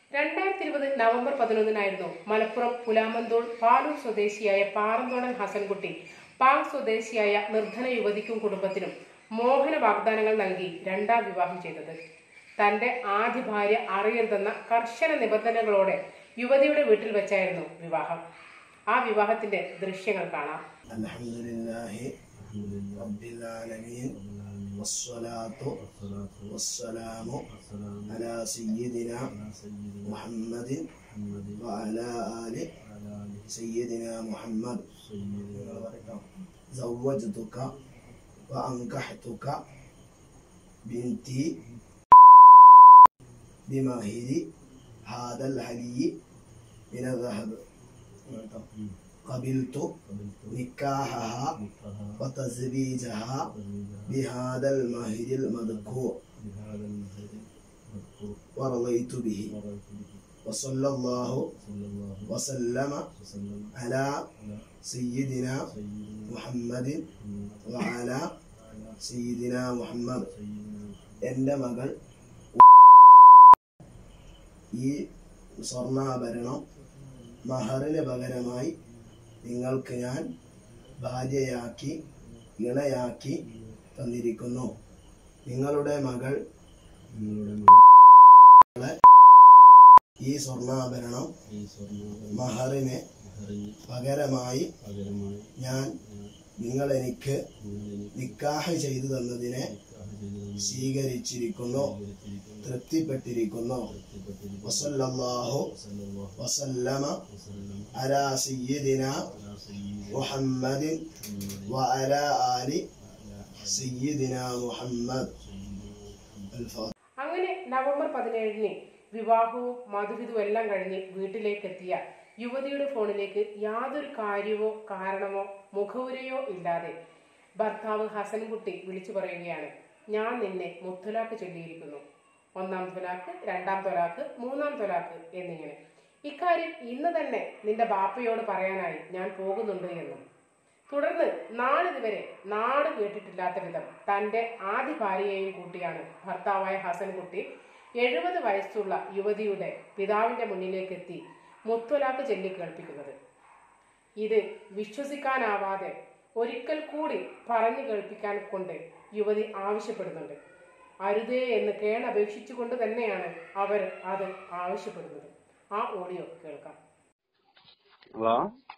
രണ്ടായിരത്തി ഇരുപത് നവംബർ പതിനൊന്നിനായിരുന്നു മലപ്പുറം പുലാമന്തോൾ പാലൂർ സ്വദേശിയായ പാറന്തോടൻ ഹസൻകുട്ടി പാങ് സ്വദേശിയായ നിർധന യുവതിക്കും കുടുംബത്തിനും മോഹന വാഗ്ദാനങ്ങൾ നൽകി രണ്ടാം വിവാഹം ചെയ്തത് തന്റെ ആദ്യ ഭാര്യ അറിയരുതെന്ന കർശന നിബന്ധനകളോടെ യുവതിയുടെ വീട്ടിൽ വെച്ചായിരുന്നു വിവാഹം ആ വിവാഹത്തിന്റെ ദൃശ്യങ്ങൾ കാണാം الحمد لله رب العالمين والصلاة والسلام على سيدنا محمد وعلى آل سيدنا محمد زوجتك وأنكحتك بنتي بماهر هذا الحلي من الذهب قبلت نكاحها وتزويجها بهذا المهر المذكور ورضيت به وصلى الله وسلم على سيدنا محمد وعلى سيدنا محمد എൻ്റെ മകൾ ഈ സ്വർണ്ണാഭരണം മഹറിന് പകരമായി നിങ്ങൾക്ക് ഞാൻ ഭാര്യയാക്കി ഇണയാക്കി തന്നിരിക്കുന്നു നിങ്ങളുടെ മകൾ ഈ സ്വർണ്ണാഭരണം മഹറിന് പകരമായി ഞാൻ നിങ്ങളെനിക്ക് നിക്കാഹ് ചെയ്തു തന്നതിനെ സ്വീകരിച്ചിരിക്കുന്നു തൃപ്തിപ്പെട്ടിരിക്കുന്നു വസല്ലല്ലാഹു വസല്ലമ അലാ സയ്യിദിന മുഹമ്മദിൻ വഅലാ ആലി സയ്യിദിന മുഹമ്മദ് അൽഫാ അങ്ങനെ നവംബർ പതിനേഴിന് വിവാഹവും മധുവിധുവും എല്ലാം കഴിഞ്ഞ് വീട്ടിലേക്ക് എത്തിയ യുവതിയുടെ ഫോണിലേക്ക് യാതൊരു കാര്യമോ കാരണമോ മുഖവുരയോ ഇല്ലാതെ ഭർത്താവ് ഹസൻകുട്ടി വിളിച്ചു പറയുകയാണ് ഞാൻ നിന്നെ മുത്തലാക്ക് ചൊല്ലിയിരിക്കുന്നു ഒന്നാം തൊലാക്ക് രണ്ടാം തൊലാക്ക് മൂന്നാം തൊലാക്ക് എന്നിങ്ങനെ ഇക്കാര്യം ഇന്ന് തന്നെ നിന്റെ ബാപ്പയോട് പറയാനായി ഞാൻ പോകുന്നുണ്ട് എന്നും തുടർന്ന് നാളിതുവരെ നാട് കേട്ടിട്ടില്ലാത്ത വിധം തന്റെ ആദ്യ ഭാര്യയെയും കൂട്ടിയാണ് ഭർത്താവായ ഹസൻകുട്ടി എഴുപത് വയസ്സുള്ള യുവതിയുടെ പിതാവിന്റെ മുന്നിലേക്ക് എത്തി മുത്തൊലാക്ക് ചൊല്ലി കേൾപ്പിക്കുന്നത് ഇത് വിശ്വസിക്കാനാവാതെ ഒരിക്കൽ കൂടി പറഞ്ഞു കേൾപ്പിക്കാൻ കൊണ്ട് യുവതി ആവശ്യപ്പെടുന്നുണ്ട് അരുതേ എന്ന് കേണപേക്ഷിച്ചുകൊണ്ട് തന്നെയാണ് അവർ അത് ആവശ്യപ്പെടുന്നത് ആ ഓഡിയോ കേൾക്കാം ഹലോ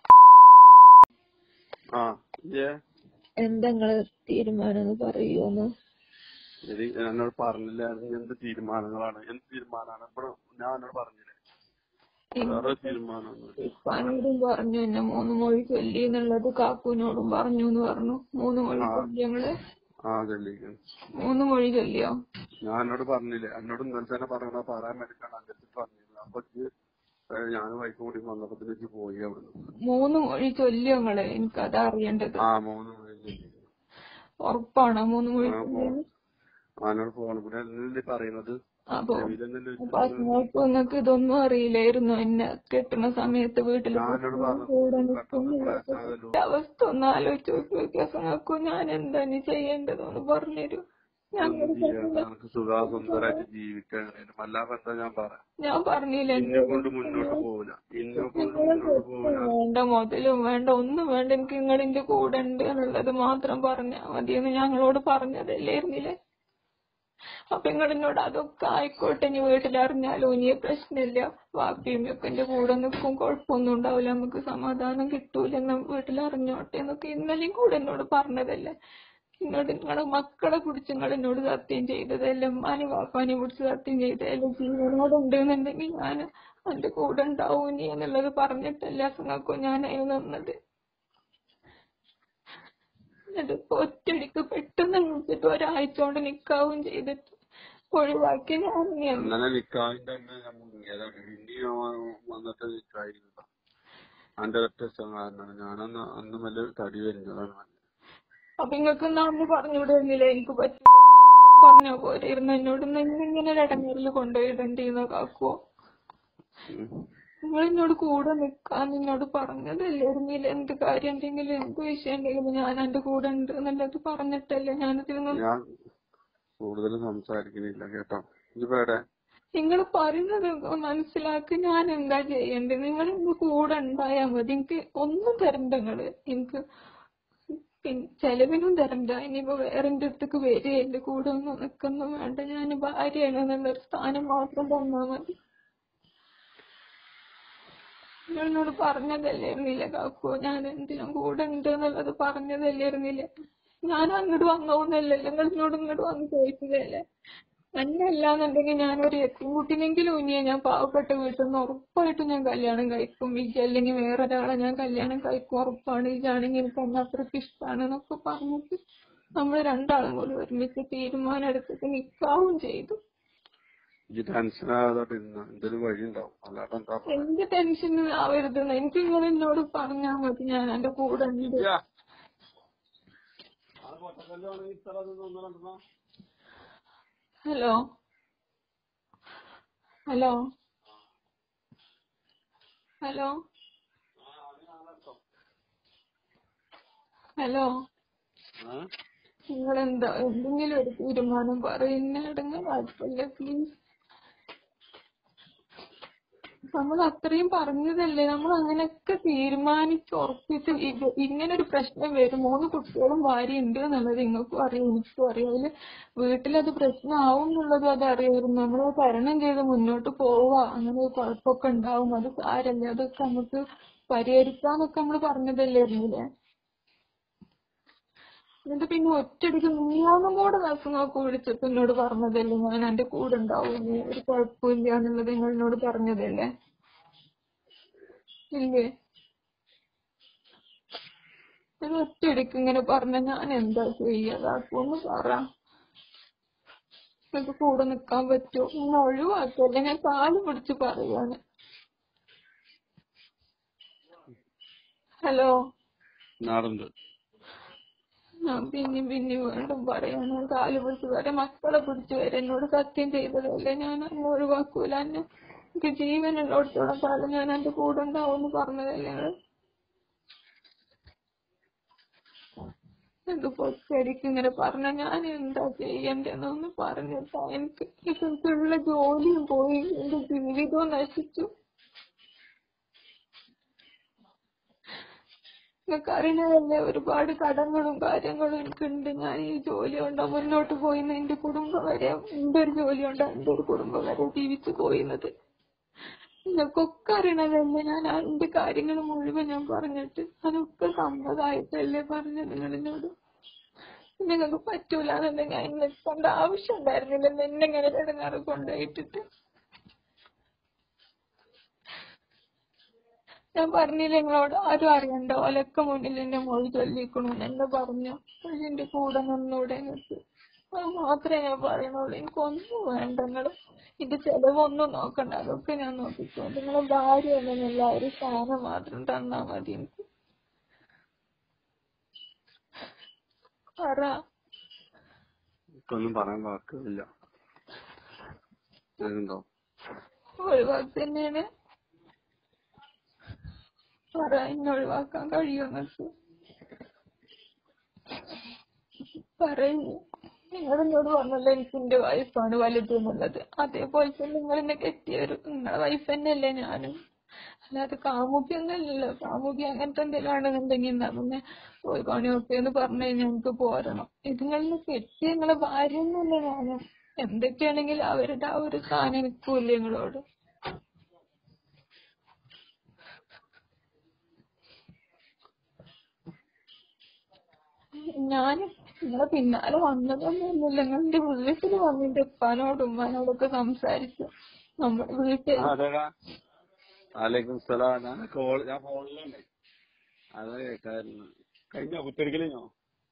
ആ ഏ എന്താ നിങ്ങള് തീരുമാനം ഒന്ന് പറയൂന്ന് ശരി എന്നോട് പറഞ്ഞില്ല അത് എന്ത് തീരുമാനങ്ങളാണ് എന്ത് തീരുമാനമാണ് ഇപ്പോൾ ഞാൻ എന്നോട് പറഞ്ഞില്ലേ വേറെ തീരുമാനമൊന്നുമില്ല ഇപ്പാനോടും പറഞ്ഞു എന്നെ മൂന്ന് മൊഴി ചൊല്ലി എന്നുള്ളത് കാക്കൂനോടും പറഞ്ഞു എന്ന് പറഞ്ഞു മൂന്ന് മൊഴി ചൊല്ലി ഞങ്ങള് ആ ചെല്ലിക്കുന്നു മൂന്ന് മൊഴി ചൊല്ലിയോ ഞാൻ എന്നോട് പറഞ്ഞില്ലേ എന്നോട് ഇന്നലെ തന്നെ പറയണ പറയാൻ വേണ്ടിട്ടാണ് അങ്ങനെ പറഞ്ഞില്ല അപ്പൊ ഇജ്ജ് ഏ, ഞാൻ വൈക്ക് കൂടി വന്നപ്പോ പോയി അവിടുന്ന് മൂന്ന് മൊഴി ചൊല്ലിയോ നിങ്ങള് എനിക്കതാ അറിയേണ്ടത് ആ മൂന്ന് മണി ചെല്ലി ഉറപ്പാണോ മൂന്ന് മൊഴി ആ, ചൊല്ലിയെന്ന്? ആ, എന്നോട് ഫോൺ കൂടെ എന്നല്ലേ പറയുന്നത് അപ്പൊ ചെവിയിലെന്നല്ലേ അപ്പൊ നിങ്ങൾക്ക് നിങ്ങൾക്ക് ഇതൊന്നും അറിയില്ലായിരുന്നു എന്നെ കെട്ടുന്ന സമയത്ത് വീട്ടിൽ ഞാനോട് പറഞ്ഞു കൂടെ പെട്ടെന്ന് നിൽക്കുന്ന ഫ്ലാറ്റ് ആകല്ലോ അവസ്ഥ ഒന്ന് ആലോചിച്ച് നോക്കിയാൽ നിങ്ങൾക്ക് ഞാൻ എന്താ ഇനി ചെയ്യേണ്ടതെന്ന് പറഞ്ഞുതരൂ ഞാൻ ഒരു എന്ത് ചെയ്യാ? നമുക്ക് സുഖാസുന്ദരായിട്ട് ജീവിക്കാൻ കഴിയും അല്ലാതെ എന്താ ഞാൻ പറയാം ഞാൻ പറഞ്ഞില്ല ഇന്നെ കൊണ്ട് മുന്നോട്ട് പോവില്ല ഇന്നെ കൊണ്ട് മുന്നോട്ട് പോവില്ല വേണ്ട മുതലും വേണ്ട ഒന്നും വേണ്ട എനിക്ക് നിങ്ങളിന്റെ കൂടെ ഉണ്ട് എന്നുള്ളത് മാത്രം പറഞ്ഞാ മതിയെന്ന് ഞങ്ങളോട് പറഞ്ഞതല്ലായിരുന്നില്ലേ അപ്പൊ നിങ്ങളെന്നോട് അതൊക്കെ ആയിക്കോട്ടെ ഇനി വീട്ടിലറിഞ്ഞാലോ ഇനി പ്രശ്നമില്ല വാപ്പിയും ഒക്കെ എന്റെ കൂടെ നിൽക്കും കുഴപ്പമൊന്നും ഉണ്ടാവില്ല നമുക്ക് സമാധാനം കിട്ടൂലെന്ന് വീട്ടിലറിഞ്ഞോട്ടെ എന്നൊക്കെ ഇന്നലെയും കൂടെ എന്നോട് പറഞ്ഞതല്ലേ എന്നോട് നിങ്ങളെ മക്കളെ കുറിച്ച് നിങ്ങൾ എന്നോട് സത്യം ചെയ്തതല്ലേ ഉമ്മാനെ വാപ്പാനെ കുറിച്ച് സത്യം ചെയ്തതല്ലേ ജീവനോടുണ്ട് എന്നുണ്ടെങ്കിൽ ഞാൻ എന്റെ കൂടെ ഉണ്ടാവും ഇനി എന്നുള്ളത് പറഞ്ഞിട്ടല്ല നിങ്ങൾക്കും ഞാൻ അതിന് നിന്നത് അതിപ്പോ ഒറ്റയടിക്ക് പെട്ടെന്ന് വിളിച്ചിട്ട് ഒരാഴ്ച കൊണ്ട് നിക്കാവും ചെയ്തിട്ട് ഒഴിവാക്കി ഞാൻ ഇനി എന്ത് അങ്ങനെ നിക്കാഹിന്റെ അന്ന് ഞാൻ മുങ്ങിയതാണ് ഇനി ഞാൻ വന്നിട്ട് നിക്കായിരുന്നില്ല എന്റെ ഒറ്റ കാരണമാണ് ഞാനന്ന് അന്ന് വലിയ തടി വരുന്നതാണ് അപ്പൊ നിങ്ങക്ക് അന്ന് പറഞ്ഞുവിടുന്നില്ല എനിക്ക് പറ്റില്ല പറഞ്ഞോ പോരായിരുന്നു എന്നോട് ഇങ്ങനെ ഒരു ഇടങ്ങേറിൽ കൊണ്ടുപോയിടണ്ടീന്നോ കാക്കുവോ നിങ്ങൾ എന്നോട് കൂടെ നിക്കാൻ എന്നോട് പറഞ്ഞതല്ലായിരുന്നില്ല എന്ത് കാര്യം ഉണ്ടെങ്കിലും എന്ത് വിഷയം ഉണ്ടെങ്കിലും ഞാൻ എന്റെ കൂടെ ഉണ്ട് എന്നുള്ളത് പറഞ്ഞിട്ടല്ലേ ഞാനതിൽ നിന്ന് ഞാൻ കൂടുതൽ സംസാരിക്കുന്നില്ല കേട്ടോ ഇതിപ്പോ എവിടെ നിങ്ങൾ പറയുന്നത് മനസ്സിലാക്കി ഞാൻ എന്താ ചെയ്യണ്ടേ നിങ്ങൾ എന്റെ കൂടെ ഉണ്ടായാ മതി എനിക്ക് ഒന്നും തരണ്ട നിങ്ങള് എനിക്ക് പിൻ- ചെലവിനും തരണ്ട ഇനിയിപ്പോ വേറെ എന്റെ അടുത്തേക്ക് വരിക എന്റെ കൂടെ ഒന്നും നിൽക്കൊന്നും വേണ്ട ഞാൻ ഭാര്യയാണ് എന്നുള്ളൊരു സ്ഥാനം മാത്രം തന്നാ മതി നിങ്ങൾ എന്നോട് പറഞ്ഞതല്ലായിരുന്നില്ല കാക്കു ഞാൻ എന്തിനും കൂടെ ഉണ്ട് എന്നുള്ളത് പറഞ്ഞതല്ലായിരുന്നില്ല ഞാൻ അങ്ങോട്ട് വന്നോന്നല്ലല്ലോ നിങ്ങൾ എന്നോട് ഇങ്ങോട്ട് വന്ന് ചോദിച്ചതല്ലേ എന്നല്ലാന്നുണ്ടെങ്കിൽ ഞാൻ ഒരു എത്തിൻകുട്ടിനെങ്കിലും ഇനിയെ ഞാൻ പാവപ്പെട്ട വീട്ടിൽ നിന്ന് ഉറപ്പായിട്ടും ഞാൻ കല്യാണം കഴിക്കും ഇജ് അല്ലെങ്കിൽ വേറൊരാളെ ഞാൻ കല്യാണം കഴിക്കും ഉറപ്പാണ് ഇജാണെങ്കിൽ എനിക്ക് എന്നെ അത്രയ്ക്ക് ഇഷ്ടമാണ് എന്നൊക്കെ പറഞ്ഞിട്ട് നമ്മൾ രണ്ടാളും കൂടി ഒരുമിച്ച് തീരുമാനം എടുത്തിട്ട് നിക്കാവും ചെയ്തു ഈ ടെൻഷൻ ആകാതെ ഇരുന്ന എന്തൊരു വഴി ഉണ്ടാവും അല്ലാതെ എന്താ പറയാ എന്ത് ടെൻഷൻ ആവരുതെന്ന് എനിക്ക് നിങ്ങൾ എന്നോട് പറഞ്ഞാൽ മതി ഞാൻ എന്റെ കൂടെ ഉണ്ട് ഹലോ ഹലോ ഹലോ ഹലോ നിങ്ങൾ എന്താ എന്തെങ്കിലും ഒരു തീരുമാനം പറയുന്ന ഇടങ്ങാറില്ല പ്ലീസ് നമ്മൾ അത്രയും പറഞ്ഞതല്ലേ നമ്മൾ അങ്ങനെയൊക്കെ തീരുമാനിച്ച് ഉറപ്പിച്ച് ഇത് ഇങ്ങനെ ഒരു പ്രശ്നം വരും മൂന്ന് കുട്ടികളും ഭാര്യ ഉണ്ട് എന്നുള്ളത് നിങ്ങൾക്കും അറിയാം എനിക്കും അറിയാം അതില് വീട്ടിലത് പ്രശ്നമാവും എന്നുള്ളതും അത് അറിയായിരുന്നു നമ്മൾ തരണം ചെയ്ത് മുന്നോട്ട് പോവാ അങ്ങനെ ഒരു കുഴപ്പമൊക്കെ ഉണ്ടാവും അത് സാരല്ലേ അതൊക്കെ നമുക്ക് പരിഹരിക്കാന്നൊക്കെ നമ്മൾ പറഞ്ഞതല്ലായിരുന്നില്ലേ എന്നിട്ട് പിന്നെ ഒറ്റയടിക്ക് മൂന്നും കൂടെ നസുങ്ങൊക്കെ വിളിച്ചിട്ട് എന്നോട് പറഞ്ഞതല്ലേ ഞാൻ എന്റെ കൂടെ ഉണ്ടാവൂലേ ഒരു കുഴപ്പമില്ല എന്നുള്ളത് നിങ്ങൾ എന്നോട് പറഞ്ഞതല്ലേ ഇല്ലേ ഞാൻ ഒറ്റയടിക്ക് ഇങ്ങനെ പറഞ്ഞ ഞാൻ എന്താ ചെയ്യാതാക്കൊന്ന് പറ നിങ്ങൾക്ക് കൂടെ നിക്കാൻ പറ്റുമോ ഇന്ന് ഒഴിവാക്കല്ലേ ഞാൻ കാല് പിടിച്ച് പറയാണ് ഹലോ നാടുണ്ട് ഞാൻ പിന്നെയും പിന്നെയും വീണ്ടും പറയാം ഞാൻ കാല് പിടിച്ച് വരെ മക്കളെ പിടിച്ച് വരെ എന്നോട് സത്യം ചെയ്തതല്ലേ ഞാൻ അങ്ങ് ഒഴിവാക്കൂല എന്നെ എനിക്ക് ജീവനുള്ളിടത്തോളം കാലം ഞാൻ എന്റെ കൂടെ ഉണ്ടാവുമെന്ന് പറഞ്ഞതല്ലേ നിങ്ങള്? ഇതിപ്പോ ശരിക്കും ഇങ്ങനെ പറഞ്ഞ ഞാൻ എന്താ ചെയ്യണ്ടെന്നൊന്ന് പറഞ്ഞിട്ടാ എനിക്ക് എനിക്കുള്ള ജോലിയും പോയി എന്റെ ജീവിതവും നശിച്ചു നിങ്ങൾക്ക് അറിയണതല്ലേ ഒരുപാട് കടങ്ങളും കാര്യങ്ങളും എനിക്കുണ്ട് ഞാൻ ഈ ജോലി കൊണ്ടാ മുന്നോട്ട് പോയിന്ന് എന്റെ കുടുംബം വരെ എന്റെ ഒരു ജോലി കൊണ്ടാ എന്റെ ഒരു കുടുംബം വരെ ജീവിച്ചു പോയിന്നത് നിങ്ങൾക്കൊക്കെ അറിയണതല്ലേ ഞാൻ ആ എന്റെ കാര്യങ്ങൾ മുഴുവൻ ഞാൻ പറഞ്ഞിട്ട് അതൊക്കെ സമ്മതമായിട്ടല്ലേ പറഞ്ഞത് നിങ്ങളിനോട് നിങ്ങൾക്ക് പറ്റൂല എന്നുണ്ടെങ്കിൽ അതിന് നിൽക്കേണ്ട ആവശ്യം ഉണ്ടായിരുന്നില്ല എന്നെ ഇങ്ങനെ ഇടങ്ങാറ് കൊണ്ടുപോയിട്ടിട്ട് ഞാൻ പറഞ്ഞില്ല നിങ്ങളോട് ആരും അറിയണ്ട ഓലൊക്കെ മുന്നിൽ എന്നെ മൊഴി ചൊല്ലിക്കണു എന്നെ പറഞ്ഞു പക്ഷെ എന്റെ കൂടെ നിന്നൂടെ നിങ്ങൾക്ക് അത് മാത്രമേ ഞാൻ പറയണുള്ളൂ എനിക്കൊന്നും വേണ്ട നിങ്ങള് ഇത് ചെലവൊന്നും നോക്കണ്ട അതൊക്കെ ഞാൻ നോക്കിക്കോ നിങ്ങളെ ഭാര്യ എന്നല്ല ഒരു സ്ഥാനം മാത്രം തന്നാ മതി എനിക്ക് പറ എനിക്കൊന്നും പറയാൻ വാക്കുകളില്ല ഞാനുണ്ടോ ഒഴിവാക്കി തന്നെയാണ് പറ എന്നെ ഒഴിവാക്കാൻ കഴിയുമോ നിങ്ങൾക്ക് പറയൂ നിങ്ങൾ എന്നോട് പറഞ്ഞല്ലോ എനിക്ക് എന്റെ വൈഫാണ് വലുത് എന്നുള്ളത് അതേപോലെ തന്നെ നിങ്ങൾ എന്നെ കെട്ടിയൊരു നിങ്ങളെ വൈഫ് തന്നെയല്ലേ ഞാനും അല്ലാതെ കാമുകിയൊന്നുമല്ലല്ലോ കാമുകി അങ്ങനത്തെ എന്തെങ്കിലും ആണെന്നുണ്ടെങ്കിൽ എന്നാ പിന്നെ പോയി പണിയൊക്കെ എന്ന് പറഞ്ഞു കഴിഞ്ഞാൽ എനിക്ക് പോരണം ഇത് നിങ്ങളെ കെട്ടിയ നിങ്ങളെ ഭാര്യ ഒന്നുമല്ല ഞാനും എന്തൊക്കെയാണെങ്കിലും അവരുടെ ആ ഒരു സ്ഥാനം എനിക്കൂല്ലേ നിങ്ങളോട് ഞാൻ നിങ്ങളെ പിന്നാലെ വന്നതൊന്നുമില്ല നിങ്ങളുടെ വീട്ടിൽ വന്ന് എന്റെ ഉപ്പാനോടും ഉമ്മാനോടൊക്കെ സംസാരിച്ചു നമ്മുടെ വീട്ടിൽ അതെടാ വാലേക്കും സലാം ഞാൻ കോൾ ഞാൻ ഫോണിലുണ്ട് അതാ കേൾക്കായിരുന്നു കഴിഞ്ഞോ കുത്തിരിക്കലിഞ്ഞോ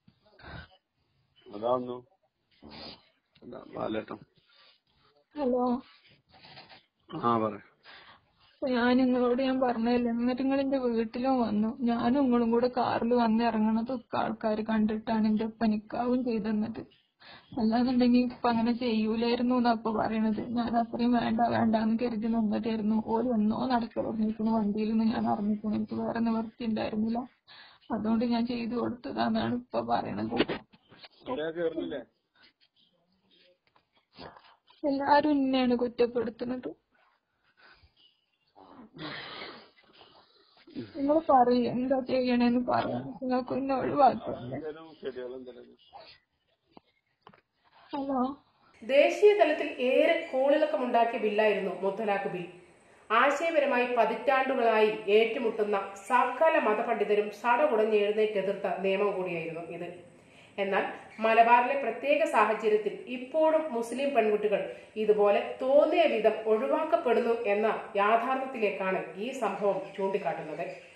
അതാ വന്നു വാലേട്ടം ഹലോ ആ പറ അപ്പൊ ഞാൻ നിങ്ങളോട് ഞാൻ പറഞ്ഞതല്ലേ എന്നിട്ട് നിങ്ങൾ എന്റെ വീട്ടിലും വന്നു ഞാനും നിങ്ങളും കൂടെ കാറിൽ വന്ന് ഇറങ്ങണതൊക്കെ ആൾക്കാർ കണ്ടിട്ടാണ് എന്റെ ഉപ്പ നിക്കാവും ചെയ്തെന്നത് അല്ലാന്നുണ്ടെങ്കിൽ ഇപ്പൊ അങ്ങനെ ചെയ്യൂലായിരുന്നു എന്നാ ഇപ്പൊ പറയണത് ഞാൻ അത്രയും വേണ്ട വേണ്ട എന്ന് കരുതി നിന്നതായിരുന്നു ഓര് എന്നോ നടക്കിറങ്ങിയിരിക്കണ വണ്ടിയിൽ നിന്ന് ഞാൻ അറിഞ്ഞിരിക്കുന്നു എനിക്ക് വേറെ നിവർത്തി ഉണ്ടായിരുന്നില്ല അതുകൊണ്ട് ഞാൻ ചെയ്തു കൊടുത്തതാന്നാണ് ഇപ്പൊ പറയണത് ഇവിടെ കേറുന്നില്ലേ എല്ലാരും എന്നെയാണ് കുറ്റപ്പെടുത്തുന്നത് നിങ്ങൾ പറയും എന്താ ചെയ്യണേന്ന് പറയാം നിങ്ങൾക്ക് ഇന്നെ ഒഴിവാക്കണ്ടേ ഹലോ ദേശീയ തലത്തിൽ ഏറെ കോളിളക്കമുണ്ടാക്കിയ ബില്ലായിരുന്നു മുത്തലാഖ് ബിൽ ആശയപരമായി പതിറ്റാണ്ടുകളായി ഏറ്റുമുട്ടുന്ന സകല മതപണ്ഡിതരും സടകുടഞ്ഞ് എഴുന്നേറ്റെതിർത്ത നിയമം കൂടിയായിരുന്നു ഇത് എന്നാൽ മലബാറിലെ പ്രത്യേക സാഹചര്യത്തിൽ ഇപ്പോഴും മുസ്ലിം പെൺകുട്ടികൾ ഇതുപോലെ തോന്നിയ വിധം ഒഴിവാക്കപ്പെടുന്നു എന്ന യാഥാർത്ഥ്യത്തിലേക്കാണ് ഈ സംഭവം ചൂണ്ടിക്കാട്ടുന്നത്